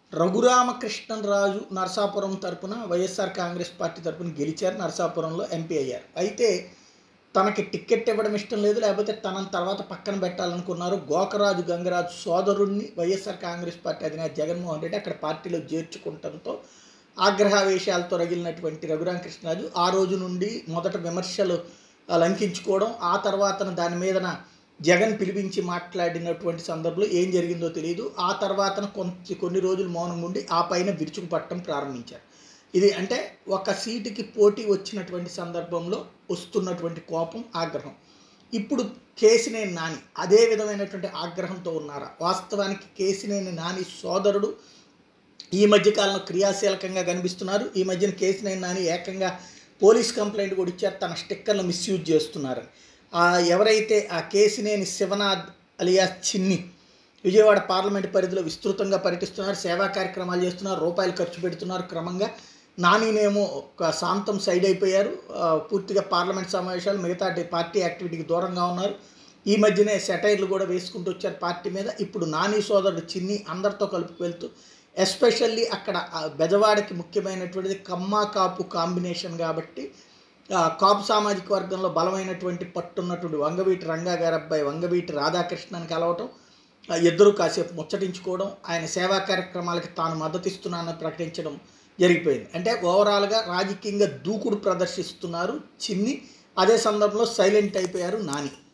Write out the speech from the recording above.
రఘురామకృష్ణరాజు నరసాపురం తరపున వైఎస్ఆర్ కాంగ్రెస్ పార్టీ తరపున గెలిచారు నరసాపురంలో ఎంపీ అయ్యారు అయితే తనకి టికెట్ ఇవ్వడం ఇష్టం లేదు లేకపోతే తన తర్వాత పక్కన పెట్టాలనుకున్నారు గోకరాజు గంగరాజు సోదరుణ్ణి వైఎస్ఆర్ కాంగ్రెస్ పార్టీ అధినేత జగన్మోహన్ రెడ్డి అక్కడ పార్టీలో చేర్చుకుంటంతో ఆగ్రహావేశాలతో రగిలినటువంటి రఘురామకృష్ణరాజు ఆ రోజు నుండి మొదట విమర్శలు ఆ, లంకించుకోవడం ఆ తర్వాత దాని మీదన జగన్ పిలిపించి మాట్లాడినటువంటి సందర్భంలో ఏం జరిగిందో తెలియదు ఆ తర్వాత కొంత కొన్ని రోజులు మౌనం ఉండి ఆ పైన విరుచుకుపట్టడం ప్రారంభించారు ఇది అంటే ఒక సీటుకి పోటీ వచ్చినటువంటి సందర్భంలో వస్తున్నటువంటి కోపం ఆగ్రహం ఇప్పుడు కేసినేని నాని అదే విధమైనటువంటి ఆగ్రహంతో ఉన్నారా వాస్తవానికి కేసినేని నాని సోదరుడు ఈ మధ్యకాలంలో క్రియాశీలకంగా కనిపిస్తున్నారు ఈ మధ్యన కేసినేని నాని ఏకంగా పోలీస్ కంప్లైంట్ కూడా ఇచ్చారు తన స్టిక్కర్లు మిస్యూజ్ చేస్తున్నారని ఆ ఎవరైతే ఆ కేసినేని శివనాథ్ అలియా చిన్ని విజయవాడ పార్లమెంట్ పరిధిలో విస్తృతంగా పర్యటిస్తున్నారు సేవా కార్యక్రమాలు చేస్తున్నారు రూపాయలు ఖర్చు పెడుతున్నారు క్రమంగా నానినేమో ఒక శాంతం సైడ్ అయిపోయారు ఆ, పూర్తిగా పార్లమెంట్ సమావేశాలు మిగతా డి- పార్టీ యాక్టివిటీకి దూరంగా ఉన్నారు ఈ మధ్యనే సెటైర్లు కూడా వేసుకుంటూ వచ్చారు పార్టీ మీద ఇప్పుడు నాని సోదరుడు చిన్ని అందరితో కలుపుకు వెళ్తూ ఎస్పెషల్లీ అక్కడ ఆ బెజవాడకి ముఖ్యమైనటువంటిది కమ్మ కాపు కాంబినేషన్ కాబట్టి ఆ, కాపు సామాజిక వర్గంలో బలమైనటువంటి పట్టున్నటువంటి వంగవీటి రంగా గారి అబ్బాయి వంగవీటి రాధాకృష్ణని కలవటం ఆ, ఇద్దరు కాసేపు ముచ్చటించుకోవడం ఆయన సేవా కార్యక్రమాలకి తాను మద్దతు ఇస్తున్నానని ప్రకటించడం జరిగిపోయింది అంటే ఓవరాల్గా రాజకీయంగా దూకుడు ప్రదర్శిస్తున్నారు చిన్ని అదే సందర్భంలో సైలెంట్ అయిపోయారు నాని